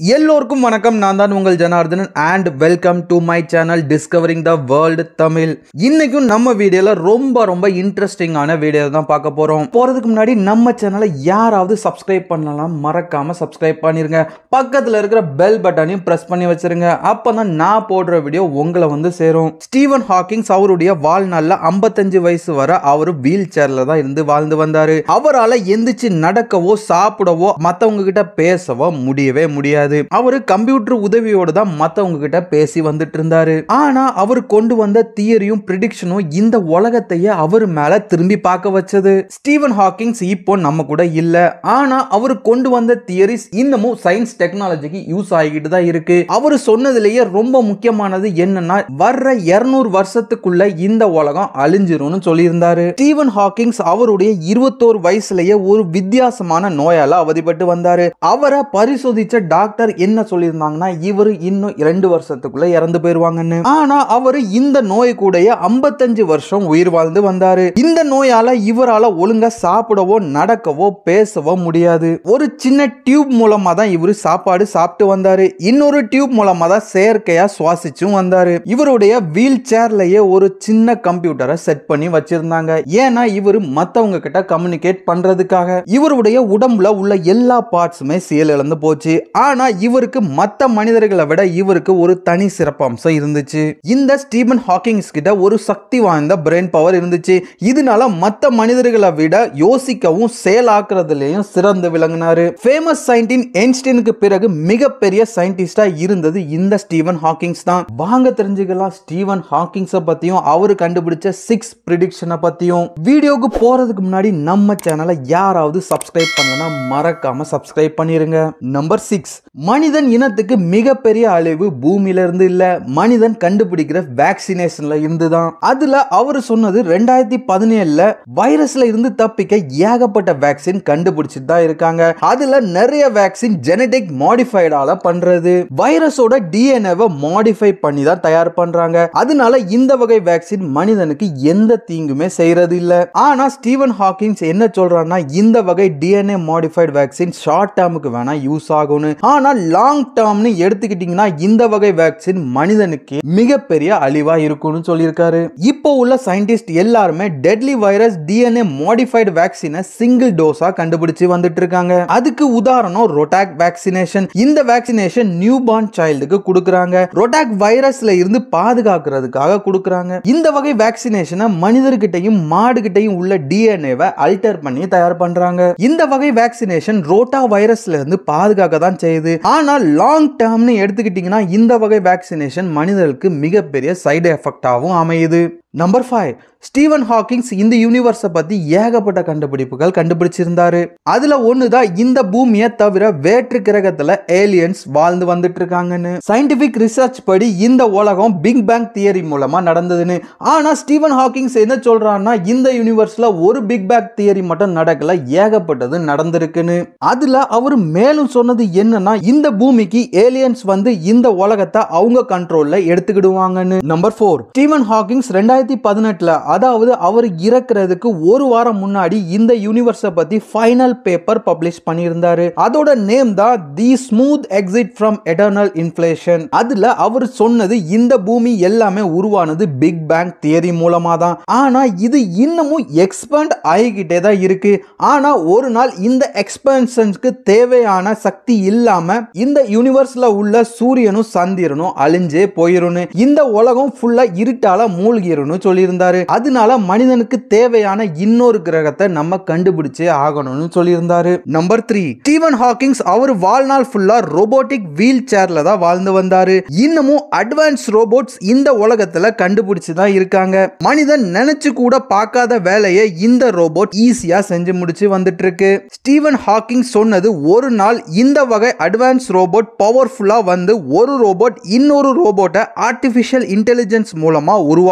எல்லோருக்கும் வணக்கம் நான் தான் உங்கள் Janardhanan and welcome to my channel discovering the world Tamil இன்னைக்கும் நம்ம வீடியோல ரொம்ப ரொம்ப இன்ட்ரெஸ்டிங்கான வீடியோ தான் பார்க்க போறோம் போறதுக்கு முன்னாடி நம்ம சேனலை யாராவது சப்ஸ்கிரைப் பண்ணலாம் மறக்காம சப்ஸ்கிரைப் பண்ணிருங்க பக்கத்துல இருக்கிற பெல் பட்டனையும் பிரஸ் பண்ணி வச்சிருங்க அப்பதான் நான் போடுற வீடியோ உங்களை வந்து சேரும் ஸ்டீவன் ஹாக்கிங்ஸ் அவருடைய வாழ்நாள்ல 55 வயசு வரை அவர் வீல் சேர்ல தான் இருந்து வாழ்ந்து வந்தாரு அவரால் எந்திரிச்சு நடக்கவோ சாப்பிடவோ மத்தவங்க கிட்ட பேசவோ முடியவே முடியாது அவரு கம்ப்யூட்டர் உதவியோட தான் மத்தவங்க கிட்ட பேசி வந்துட்டு இருந்தாரு ஆனா அவர் கொண்டு வந்த தியரியும் ப்ரிடிக்ஷனும் இந்த உலகத்தையே அவர் மேல திரும்பி பார்க்க வச்சது ஸ்டீவன் ஹாக்கிங்ஸ் இப்போ நம்ம கூட இல்ல ஆனா அவர் கொண்டு வந்த தியரிஸ் இன்னமும் சயின்ஸ் டெக்னாலஜிக்கு யூஸ் ஆகிட்டு தான் இருக்கு அவர் சொன்னதுலயே ரொம்ப முக்கியமானது என்னன்னா வர்ற 200 வருஷத்துக்குள்ள இந்த உலகம் அழிஞ்சிரும்னு சொல்லியிருந்தாரு ஸ்டீவன் ஹாக்கிங்ஸ் அவருடைய இருபத்தோரு வயசுலயே ஒரு வித்தியாசமான நோயால அவதிப்பட்டு வந்தாரு அவரை பரிசோதிச்ச டாக்டர் என்ன சொல்லியிருந்தாங்கன்னா இவர் இன்னும் இரண்டு வருஷத்துக்குள்ள இறந்து போயிருவாங்கன்னு ஆனா அவர் இந்த நோய் கூடயே 55 வருஷம் உயிர் வாழ்ந்து வந்தாரு இந்த நோயால இவரால ஒழுங்கா சாப்பிடவோ நடக்கவோ பேசவோ முடியாது ஒரு சின்ன டியூப் மூலமா தான் இவர் சாப்பாடு சாப்பிட்டு வந்தாரு இன்னொரு டியூப் மூலமா தான் செயற்கையா சுவாசிச்சும் வந்தாரு இவருடைய வீல் சேர்லயே ஒரு சின்ன கம்ப்யூட்டரை செட் பண்ணி வச்சிருந்தாங்க ஏன்னா இவர் மத்தவங்க கிட்ட கம்யூனிகேட் பண்றதுக்காக இவருடைய உடம்புல உள்ள எல்லா பார்ட்ஸுமே செயல் இழந்து போச்சு ஆனா இவருக்கு மத்த மனிதர்களை விட இவருக்கு ஒரு தனி சிறப்பம்சம் இருந்துச்சு இந்த ஸ்டீபன் ஹாக்கிங்ஸ் கிட்ட ஒரு சக்தி வாய்ந்த பிரெயின் பவர் இருந்துச்சு இதனால மத்த மனிதர்களை விட யோசிக்கவும் செயலாக்குறதுலயும் சிறந்து விளங்கினாரு ஃபேமஸ் சயின்டின் ஐன்ஸ்டீனுக்கு பிறகு மிகப்பெரிய சயின்டிஸ்டா இருந்தது இந்த ஸ்டீவன் ஹாக்கிங்ஸ் தான் வாங்க தெரிஞ்சுக்கலாம் ஸ்டீவன் ஹாக்கிங்ஸ பத்தியும் அவர் கண்டுபிடிச்ச சிக்ஸ் ப்ரிடிக்ஷனை பத்தியும் வீடியோக்கு போறதுக்கு முன்னாடி நம்ம சேனலை யாராவது சப்ஸ்கிரைப் பண்ணலனா மறக்காம சப்ஸ்கிரைப் பண்ணிருங்க நம்பர் சிக்ஸ் மனிதன் இனத்துக்கு மிகப்பெரிய அழிவு பூமியில இருந்து இல்ல மனிதன் கண்டுபிடிக்கிற வேக்சினேஷன்ல இருந்து தான் அதுல அவர் சொன்னது ரெண்டாயிரத்தி பதினேழுல வைரஸ்ல இருந்து தப்பிக்க ஏகப்பட்ட வேக்சின் கண்டுபிடிச்சிட்டு தான் இருக்காங்க அதுல நிறைய வேக்சின் ஜெனடிக் மாடிஃபைடால பண்றது வைரஸோட டிஎன்ஏவை மாடிஃபை பண்ணி தான் தயார் பண்றாங்க அதனால இந்த வகை வேக்சின் மனிதனுக்கு எந்த தீங்குமே செய்யறது இல்ல ஆனா ஸ்டீவன் ஹாக்கிங்ஸ் என்ன சொல்றாருன்னா இந்த வகை டிஎன்ஏ மாடிஃபைட் வேக்சின் ஷார்ட் டேர்முக்கு வேணா யூஸ் ஆகும்னு ஆனா லாங் டேர்ம்னு எடுத்துக்கிட்டீங்கன்னா இந்த வகை வேக்சின் மனிதனுக்கு மிகப்பெரிய அழிவா இருக்கும்னு சொல்லியிருக்காரு இப்போ உள்ள சயின்டிஸ்ட் எல்லாருமே டெட்லி வைரஸ் டிஎன்ஏ மாடிஃபைடு வேக்சினை சிங்கிள் டோஸா கண்டுபிடிச்சு வந்துட்டு இருக்காங்க அதுக்கு உதாரணம் ரொட்டாக் வேக்சினேஷன் இந்த வேக்சினேஷன் நியூ பார்ன் சைல்டுக்கு கொடுக்குறாங்க ரொட்டாக் வைரஸ்ல இருந்து பாதுகாக்கிறதுக்காக கொடுக்குறாங்க இந்த வகை வேக்சினேஷனை மனிதர்கிட்டையும் மாடுகிட்டையும் உள்ள டிஎன்ஏவை அல்டர் பண்ணி தயார் பண்றாங்க இந்த வகை வேக்சினேஷன் ரோட்டா வைரஸ்ல இருந்து பாதுகாக்க தான் செய்யுது ஆனா லாங் டேர்ம்னு எடுத்துக்கிட்டீங்கன்னா இந்த வகை வேக்சினேஷன் மனிதர்களுக்கு மிகப்பெரிய சைடு எஃபெக்டாகவும் அமையுது நம்பர் ஃபைவ் ஸ்டீவன் ஹாக்கிங்ஸ் இந்த யூனிவர்ஸை பத்தி ஏகப்பட்ட கண்டுபிடிப்புகள் கண்டுபிடிச்சிருந்தாரு அதுல ஒண்ணுதான் இந்த பூமியை தவிர வேற்று கிரகத்துல ஏலியன்ஸ் வாழ்ந்து வந்துட்டு இருக்காங்கன்னு சயின்டிபிக் ரிசர்ச் படி இந்த உலகம் பிக் பேங் தியரி மூலமா நடந்ததுன்னு ஆனா ஸ்டீவன் ஹாக்கிங்ஸ் என்ன சொல்றான்னா இந்த யூனிவர்ஸ்ல ஒரு பிக் பேங் தியரி மட்டும் நடக்கல ஏகப்பட்டது நடந்திருக்குன்னு அதுல அவர் மேலும் சொன்னது என்னன்னா இந்த பூமிக்கு ஏலியன்ஸ் வந்து இந்த உலகத்தை அவங்க கண்ட்ரோல்ல எடுத்துக்கிடுவாங்கன்னு நம்பர் ஃபோர் ஸ்டீவன் ஹாக்கிங்ஸ் ரெண்டாயிரத்தி பதினெட்டுல அதாவது அவர் இறக்குறதுக்கு ஒரு வாரம் முன்னாடி இந்த யூனிவர்ஸை பத்தி ஃபைனல் பேப்பர் பப்ளிஷ் பண்ணியிருந்தாரு அதோட நேம் தான் the smooth exit from eternal inflation அதுல அவர் சொன்னது இந்த பூமி எல்லாமே உருவானது பிக் பேங் தியரி மூலமா தான் ஆனா இது இன்னமும் எக்ஸ்பேண்ட் ஆகிக்கிட்டே தான் இருக்கு ஆனா ஒரு நாள் இந்த எக்ஸ்பென்ஷனுக்கு தேவையான சக்தி இல்லாம இந்த யூனிவர்ஸ்ல உள்ள சூரியனும் சந்திரனும் அழிஞ்சே போயிரும்னு இந்த உலகம் ஃபுல்லா இருட்டால மூழ்கிரும்னு சொல்லியிருந்தாரு அதனால மனிதனுக்கு தேவையான இன்னொரு கிரகத்தை நம்ம கண்டுபிடிச்சே ஆகணும்னு சொல்லியிருந்தாரு நம்பர் த்ரீ ஸ்டீவன் ஹாக்கிங்ஸ் அவர் வாழ்நாள் ஃபுல்லா ரோபோட்டிக் வீல் சேர்ல தான் வாழ்ந்து வந்தாரு இன்னமும் அட்வான்ஸ் ரோபோட்ஸ் இந்த உலகத்துல கண்டுபிடிச்சு தான் இருக்காங்க மனிதன் நினைச்சு கூட பார்க்காத வேலையை இந்த ரோபோட் ஈஸியா செஞ்சு முடிச்சு வந்துட்டு இருக்கு ஸ்டீவன் ஹாக்கிங் சொன்னது ஒரு நாள் இந்த வகை அட்வான்ஸ் ரோபோட் பவர்ஃபுல்லா வந்து ஒரு ரோபோட் இன்னொரு ரோபோட்டை ஆர்டிபிஷியல் இன்டெலிஜென்ஸ் மூலமா உருவாக்கும்னு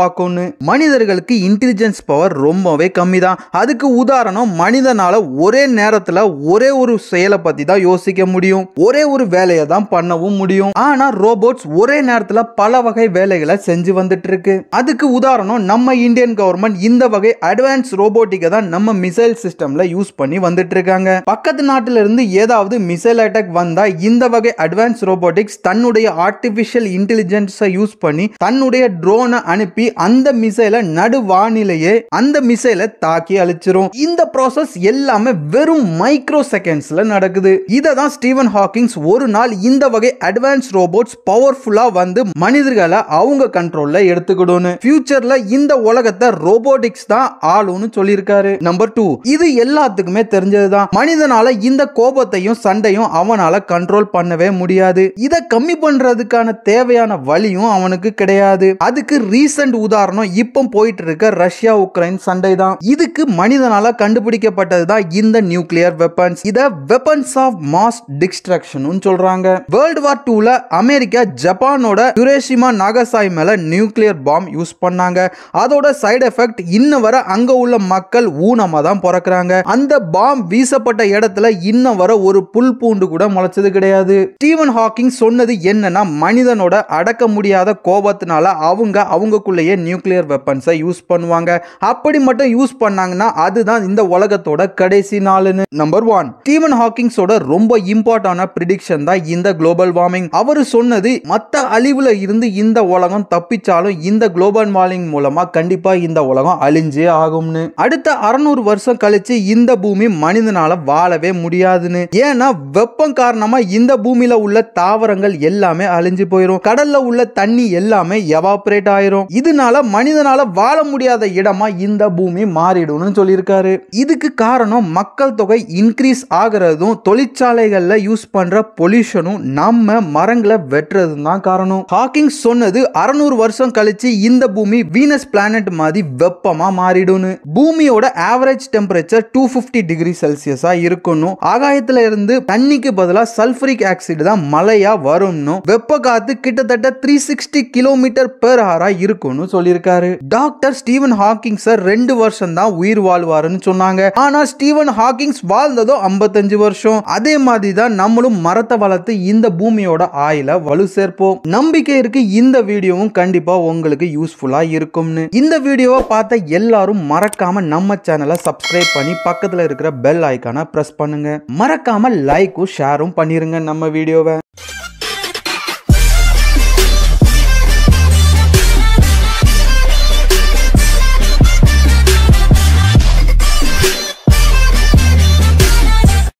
மனிதர்களுக்கு இன்டெலிஜென்ஸ் பவர் ரொம்பவே கம்மி தான் அதுக்கு உதாரணம் மனிதனால ஒரே நேரத்துல ஒரே ஒரு செயலை பத்தி தான் யோசிக்க முடியும் ஒரே ஒரு வேலையை தான் பண்ணவும் முடியும் ஆனா ரோபோட்ஸ் ஒரே நேரத்துல பல வகை வேலைகளை செஞ்சு வந்துட்டு இருக்கு அதுக்கு உதாரணம் நம்ம இந்தியன் கவர்மெண்ட் இந்த வகை அட்வான்ஸ் ரோபோட்டிக்கை தான் நம்ம மிசைல் சிஸ்டம்ல யூஸ் பண்ணி வந்துட்டு இருக்காங்க பக்கத்து நாட்டில இருந்து ஏதாவது மிசைல் அட்டாக் வந்தா இந்த வகை அட்வான்ஸ் ரோபோட்டிக்ஸ் தன்னுடைய ஆர்டிபிஷியல் இன்டெலிஜென்ஸை யூஸ் பண்ணி தன்னுடைய ட்ரோனை அனுப்பி அந்த மிசைலை நடு வானிலையே அந்த மிசைலை தாக்கி அழிச்சிரும் இந்த ப்ராசஸ் எல்லாமே வெறும் மைக்ரோ செகண்ட்ஸ்ல நடக்குது இதை தான் ஸ்டீவன் ஹாக்கிங்ஸ் ஒரு நாள் இந்த வகை அட்வான்ஸ் ரோபோட்ஸ் பவர்ஃபுல்லா வந்து மனிதர்களை அவங்க கண்ட்ரோல்ல எடுத்துக்கிடும்னு ஃபியூச்சர்ல இந்த உலகத்தை ரோபோட்டிக்ஸ் தான் ஆளும்னு சொல்லியிருக்காரு நம்பர் டூ இது எல்லாத்துக்குமே தெரிஞ்சதுதான் மனிதனால இந்த கோபத்தையும் சண்டையும் அவனால கண்ட்ரோல் பண்ணவே முடியாது இதை கம்மி பண்றதுக்கான தேவையான வழியும் அவனுக்கு கிடையாது அதுக்கு ரீசன்ட் உதாரணம் இப்போ போயிட்டு இருக்க ரஷ்யா உக்ரைன் சண்டை தான் இதுக்கு மனிதனால கண்டுபிடிக்கப்பட்டது தான் இந்த நியூக்ளியர் வெப்பன்ஸ் இத வெப்பன்ஸ் ஆஃப் மாஸ் டிஸ்ட்ரக்ஷன் சொல்றாங்க வேர்ல்டு வார் டூல அமெரிக்கா ஜப்பானோட யுரேஷிமா நாகசாய் மேல நியூக்ளியர் பாம் யூஸ் பண்ணாங்க அதோட சைடு எஃபெக்ட் இன்ன வர அங்க உள்ள மக்கள் ஊனமா தான் பிறக்குறாங்க அந்த பாம் வீசப்பட்ட இடத்துல இன்னும் வர ஒரு புல் பூண்டு கூட முளைச்சது கிடையாது ஸ்டீவன் ஹாக்கிங் சொன்னது என்னன்னா மனிதனோட அடக்க முடியாத கோபத்தினால அவங்க அவங்களுக்குள்ளேயே நியூக்ளியர் வெப்பன்ஸை யூஸ் பண்ணுவாங்க அப்படி மட்டும் யூஸ் பண்ணாங்கன்னா அதுதான் இந்த உலகத்தோட கடைசி நாளுன்னு நம்பர் ஒன் ஸ்டீவன் ஹாக்கிங்ஸோட ரொம்ப இம்பார்ட்டான ப்ரிடிக்ஷன் தான் இந்த குளோபல் வார்மிங் அவர் சொன்னது மற்ற அழிவுல இருந்து இந்த உலகம் தப்பிச்சாலும் இந்த குளோபல் வார்மிங் மூலமா கண்டிப்பா இந்த உலகம் அழிஞ்சே ஆகும்னு அடுத்த அறுநூறு வருஷம் கழிச்சு இந்த பூமி மனிதனால வாழவே முடியாதுன்னு ஏன்னா வெப்பம் காரணமா இந்த பூமியில உள்ள தாவரங்கள் எல்லாமே அழிஞ்சு போயிடும் கடல்ல உள்ள தண்ணி எல்லாமே எவாபரேட் ஆயிரும் இதனால மனிதனால வாழ முடியாத இடமா இந்த பூமி மாறிடும்னு சொல்லியிருக்காரு இதுக்கு காரணம் மக்கள் தொகை இன்க்ரீஸ் ஆகிறதும் தொழிற்சாலைகள்ல யூஸ் பண்ற பொல்யூஷனும் நம்ம மரங்களை வெட்டுறதும் தான் காரணம் ஹாக்கிங் சொன்னது அறுநூறு வருஷம் கழிச்சு இந்த பூமி வீனஸ் பிளானட் மாதிரி வெப்பமா மாறிடும்னு பூமியோட average temperature two fifty degree செல்சியஸா இருக்கணும் ஆகாயத்துல இருந்து தண்ணிக்கு பதிலா சல்பரிக் ஆக்சைடு தான் மழையா வரும்னு வெப்ப காத்து கிட்டத்தட்ட த்ரீ சிக்ஸ்டி கிலோமீட்டர் பெர் ஹாரா இருக்கும்னு சொல்லியிருக்காரு டாக்டர் ஸ்டீவன் ஹாக்கிங் சார் ரெண்டு வருஷம் தான் உயிர் வாழ்வாருன்னு சொன்னாங்க ஆனா ஸ்டீவன் ஹாக்கிங்ஸ் வாழ்ந்ததோ 55 வருஷம் அதே மாதிரி தான் நம்மளும் மரத்தை வளர்த்து இந்த பூமியோட ஆயில வலு சேர்ப்போம் நம்பிக்கை இருக்கு இந்த வீடியோவும் கண்டிப்பா உங்களுக்கு யூஸ்ஃபுல்லா இருக்கும்னு இந்த வீடியோவை பார்த்த எல்லாரும் மறக்காம நம்ம சேனலை சப்ஸ்கிரைப் பண்ணி பக்கத்துல இருக்கிற பெல் ஐக்கானை பிரஸ் பண்ணுங்க மறக்காம லைக்கும் ஷேரும் பண்ணிருங்க நம்ம வீடியோவை